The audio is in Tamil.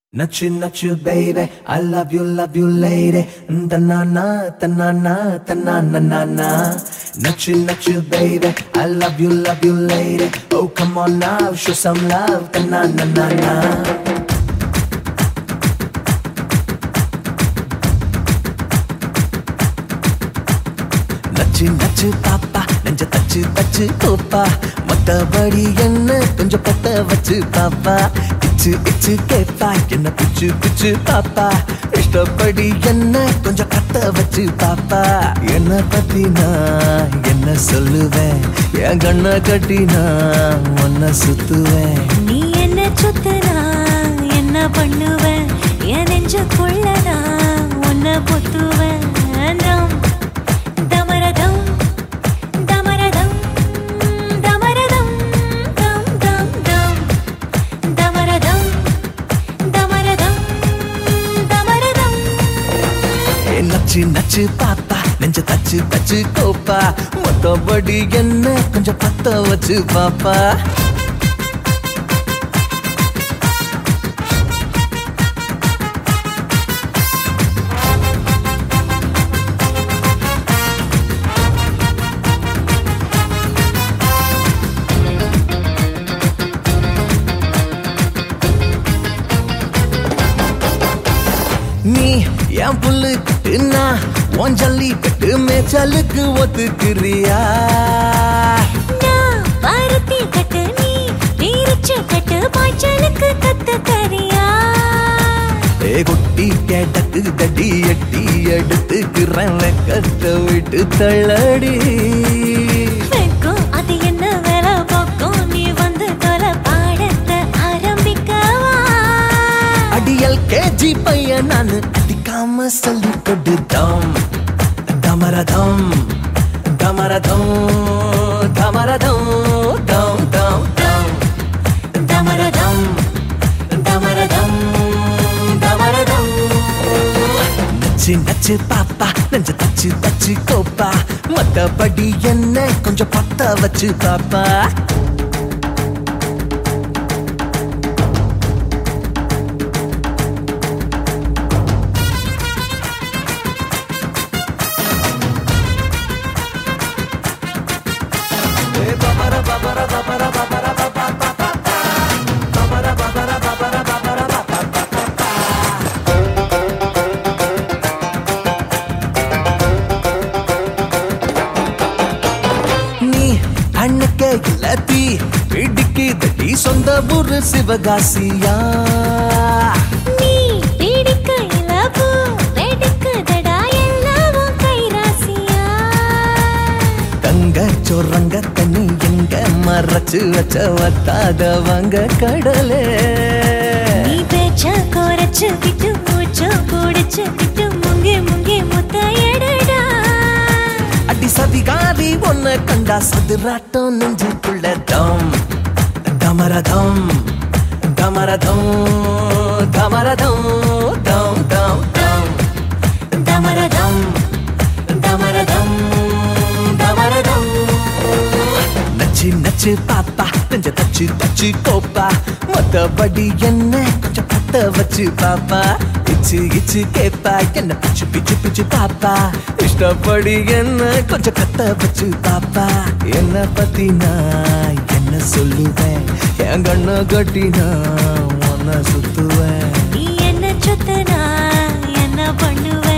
Nachu nachu baby, I love you, love you lady. Tanana, tanana, tanana, na na. Nachu nachu baby, I love you, love you lady. Oh come on now, show some love. Tanana, na na. நச்சு நச்சு பாப்பா நெஞ்ச தச்சு தச்சு கோப்பா மத்தபடி என்ன கொஞ்சம் பத்த வச்சு பாப்பா இச்சு இச்சு கேப்பா என்ன பிச்சு பிச்சு பாப்பா இஷ்டப்படி என்ன கொஞ்சம் கத்த வச்சு பாப்பா என்ன பத்தி நான் என்ன சொல்லுவேன் என் கண்ண கட்டி நான் உன்னை சுத்துவேன் நீ என்ன சுத்துனா என்ன பண்ணுவேன் என் நெஞ்சுக்குள்ள நான் உன்னை பொத்துவேன் தம், தமரதம், தமரதம், தமரதம், தம், தம், தம். தமரதம், தமரதம், தமரதம். ஏ நச்சு நச்சு பாப்பா நெஞ்ச தச்சு தச்சு கோப்பா மொத்தபடி என்ன கொஞ்சம் பத்த வச்சு பாப்பா நீ என் புல்லு கட்டுனா உன் ஜல்லி கட்டு மேய்ச்சலுக்கு ஒத்துக்கிறியா நான் பருத்தி கட்டு நீ நீரிச்சு கட்டு பாய்ச்சலுக்கு கத்து தரியா ஏ குட்டி கேட்டக்கு தடி எட்டி எடுத்துக்கிறேன் வெக்கத்தை விட்டு தள்ளடி வெக்கம் அது என்ன வேலை பக்கம் நீ வந்து தொலை பாடத்தை ஆரம்பிக்கவா அடியல் கேஜி பையன் நானு அடிக்காம சொல்லி கொடுத்தோம் தமரதம் தமரதம் தமரதம் தம் தம் தம் தமரதம் தமரதம் தமரதம் நச்சு நச்சு பாப்பா நெஞ்ச தச்சு தச்சு கோப்பா மத்தபடி என்ன கொஞ்சம் பத்த வச்சு பாப்பா நீ அண்ணக்க இல்லாத்தி இடிக்கு தட்டி சொந்த ஊரு சிவகாசியா நீ பிடிக்கையில பூ வெடிக்குதடா எல்லாவும் கைராசியா தங்க சொரங்க தண்ணி எங்க மறைச்சு வச்ச வத்தாதவங்க கடலே நீ பேச்ச குறைச்சு விட்டு மூச்சு குடிச்சு விட்டு முங்கி முங்கி முத்த எடுடா அடி சதிகாரி ஒன்ன கண்டா சதுராட்டம் நெஞ்சுக்குள்ள தம் தமரதம் தமரதம் தமரதம் தம் தம் தம் தமரதம் தமரதம் தமரதம் நச்சு நச்சு பாப்பா நெஞ்ச தச்சு தச்சு கோப்பா மொத்தபடி என்ன கொஞ்சம் பத்த வச்சு பாப்பா இச்சு இச்சு கேப்பா என்ன பிச்சு பிச்சு பிச்சு பாப்பா இஷ்டப்படி என்ன கொஞ்சம் கத்த வச்சு பாப்பா என்ன பத்தி நான் என்ன சொல்லுவேன் என் கண்ண கட்டி நான் உன்னை சுத்துவேன் நீ என்ன சுத்தனா என்ன பண்ணுவ